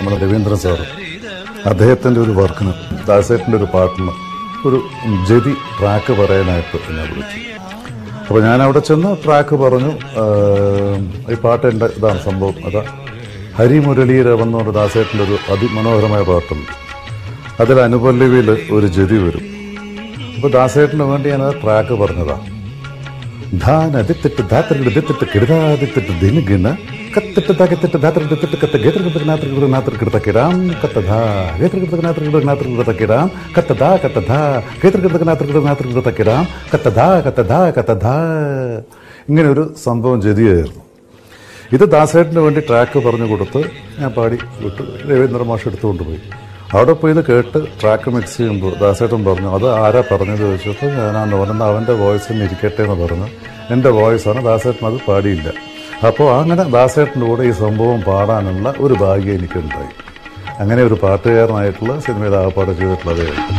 നമ്മുടെ രവീന്ദ്രൻ സാറ് അദ്ദേഹത്തിൻ്റെ ഒരു വർക്കിന് ദാസേട്ടൻ്റെ ഒരു പാട്ടിന് ഒരു ജതി ട്രാക്ക് പറയാനായിട്ട് എന്നെ വിളിച്ചു അപ്പോൾ ഞാൻ അവിടെ ചെന്ന് ട്രാക്ക് പറഞ്ഞു ആ, ഈ പാട്ട് എൻ്റെ ഇതാണ് സംഭവം അതാ ഹരിമുരളീരവം എന്ന് പറഞ്ഞ ദാസേട്ടൻ്റെ ഒരു അതിമനോഹരമായ പാട്ടുണ്ട് അതിൽ അനുപല്ലവിയിൽ ഒരു ജതി വരും അപ്പോൾ ദാസേട്ടന് വേണ്ടി ഞാൻ ആ ട്രാക്ക് പറഞ്ഞതാണ് ധാന ദിത്തിട്ട് ധാത്രകിട് ദിത്തിട്ട് കിടുതാദിത്തിട്ട് ദിനുഗിണ കത്തിട്ട് തകത്തിട്ട് ധാത്രകിടത്തിട്ട് കത്ത ഗേത്രകിടത്തക്ക് നാത്രകിട നാത്രകിടത്തക്കിടാം കത്തധാ ഗേത്രകിടത്തക്ക് നാത്രകിട നാത്രകിടത്തക്കിടാം കത്തധാ കത്തധാ ഗേത്രകിടത്തക്ക് നാത്രകിട നാത്രകിടത്തക്കിടാം കത്തധാ കത്തധാ കത്തധാ ഇങ്ങനെ ഒരു സംഭവം ജതിയായിരുന്നു ഇത് ദാസേട്ടന് വേണ്ടി ട്രാക്ക് പറഞ്ഞു കൊടുത്ത് ഞാൻ പാടി വിട്ടു രവീന്ദ്ര മാഷ് എടുത്തുകൊണ്ട് പോയി അവിടെ പോയി ഇത് കേട്ട് ട്രാക്ക് മിക്സ് ചെയ്യുമ്പോൾ ദാസേട്ടൻ പറഞ്ഞു അത് ആരാ പറഞ്ഞത് ചോദിച്ചപ്പോൾ ഞാനാന്ന് പറഞ്ഞത് അവൻ്റെ വോയിസ് തന്നെ ഇരിക്കട്ടെ എന്ന് പറഞ്ഞു എൻ്റെ വോയിസാണ് ദാസേട്ടൻ അത് പാടിയില്ല അപ്പോൾ അങ്ങനെ ദാസേട്ടൻ്റെ കൂടെ ഈ സംഭവം പാടാനുള്ള ഒരു ഭാഗ്യം എനിക്കുണ്ടായി അങ്ങനെ ഒരു പാട്ടുകാരനായിട്ടുള്ള സിനിമയിൽ ആ പാട്ട് ചെയ്തിട്ടുള്ളത്